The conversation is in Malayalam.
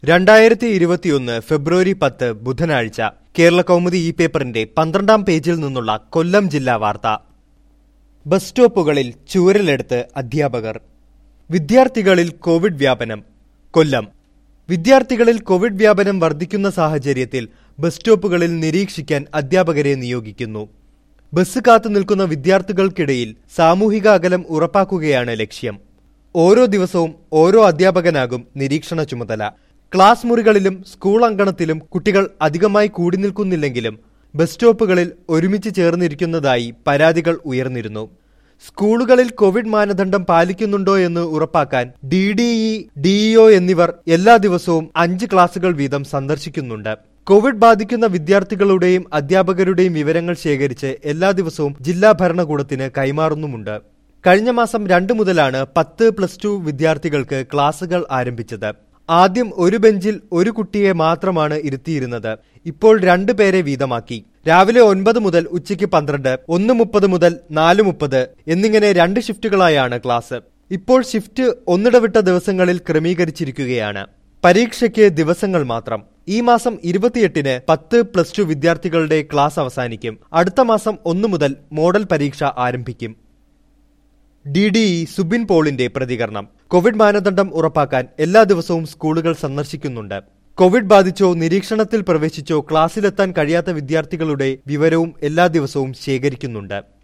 രണ്ടായിരത്തി ഇരുപത്തിയൊന്ന് ഫെബ്രുവരി പത്ത് ബുധനാഴ്ച കേരള കൗമുദി ഇ പേപ്പറിന്റെ പന്ത്രണ്ടാം പേജിൽ നിന്നുള്ള കൊല്ലം ജില്ലാ വാർത്ത ബസ് സ്റ്റോപ്പുകളിൽ ചൂരലെടുത്ത് അധ്യാപകർ വിദ്യാർത്ഥികളിൽ കോവിഡ് വ്യാപനം കൊല്ലം വിദ്യാർത്ഥികളിൽ കോവിഡ് വ്യാപനം വർദ്ധിക്കുന്ന സാഹചര്യത്തിൽ ബസ് സ്റ്റോപ്പുകളിൽ നിരീക്ഷിക്കാൻ അധ്യാപകരെ നിയോഗിക്കുന്നു ബസ് കാത്തു നിൽക്കുന്ന വിദ്യാർത്ഥികൾക്കിടയിൽ സാമൂഹിക അകലം ഉറപ്പാക്കുകയാണ് ലക്ഷ്യം ഓരോ ദിവസവും ഓരോ അധ്യാപകനാകും നിരീക്ഷണ ചുമതല ക്ലാസ് മുറികളിലും സ്കൂൾ അങ്കണത്തിലും കുട്ടികൾ അധികമായി കൂടി നിൽക്കുന്നില്ലെങ്കിലും ബസ് സ്റ്റോപ്പുകളിൽ ഒരുമിച്ച് ചേർന്നിരിക്കുന്നതായി പരാതികൾ ഉയർന്നിരുന്നു സ്കൂളുകളിൽ കോവിഡ് മാനദണ്ഡം പാലിക്കുന്നുണ്ടോ എന്ന് ഉറപ്പാക്കാൻ ഡി ഡി ഇ ഡിഇഒ എന്നിവർ എല്ലാ ദിവസവും അഞ്ച് ക്ലാസുകൾ വീതം സന്ദർശിക്കുന്നുണ്ട് കോവിഡ് ബാധിക്കുന്ന വിദ്യാർത്ഥികളുടെയും അധ്യാപകരുടെയും വിവരങ്ങൾ ശേഖരിച്ച് എല്ലാ ദിവസവും ജില്ലാ ഭരണകൂടത്തിന് കൈമാറുന്നുമുണ്ട് കഴിഞ്ഞ മാസം രണ്ടു മുതലാണ് പത്ത് പ്ലസ് ടു വിദ്യാർത്ഥികൾക്ക് ക്ലാസുകൾ ആരംഭിച്ചത് ആദ്യം ഒരു ബെഞ്ചിൽ ഒരു കുട്ടിയെ മാത്രമാണ് ഇരുത്തിയിരുന്നത് ഇപ്പോൾ രണ്ടു പേരെ വീതമാക്കി രാവിലെ ഒൻപത് മുതൽ ഉച്ചയ്ക്ക് പന്ത്രണ്ട് ഒന്ന് മുപ്പത് മുതൽ നാല് മുപ്പത് എന്നിങ്ങനെ രണ്ട് ഷിഫ്റ്റുകളായാണ് ക്ലാസ് ഇപ്പോൾ ഷിഫ്റ്റ് ഒന്നിടവിട്ട ദിവസങ്ങളിൽ ക്രമീകരിച്ചിരിക്കുകയാണ് പരീക്ഷയ്ക്ക് ദിവസങ്ങൾ മാത്രം ഈ മാസം ഇരുപത്തിയെട്ടിന് പത്ത് പ്ലസ് ടു വിദ്യാർത്ഥികളുടെ ക്ലാസ് അവസാനിക്കും അടുത്ത മാസം ഒന്നു മുതൽ മോഡൽ പരീക്ഷ ആരംഭിക്കും ഡി ഡി ഇ സുബിൻ പോളിന്റെ പ്രതികരണം കോവിഡ് മാനദണ്ഡം ഉറപ്പാക്കാൻ എല്ലാ ദിവസവും സ്കൂളുകൾ സന്ദർശിക്കുന്നുണ്ട് കോവിഡ് ബാധിച്ചോ നിരീക്ഷണത്തിൽ പ്രവേശിച്ചോ ക്ലാസ്സിലെത്താൻ കഴിയാത്ത വിദ്യാർത്ഥികളുടെ വിവരവും എല്ലാ ദിവസവും ശേഖരിക്കുന്നുണ്ട്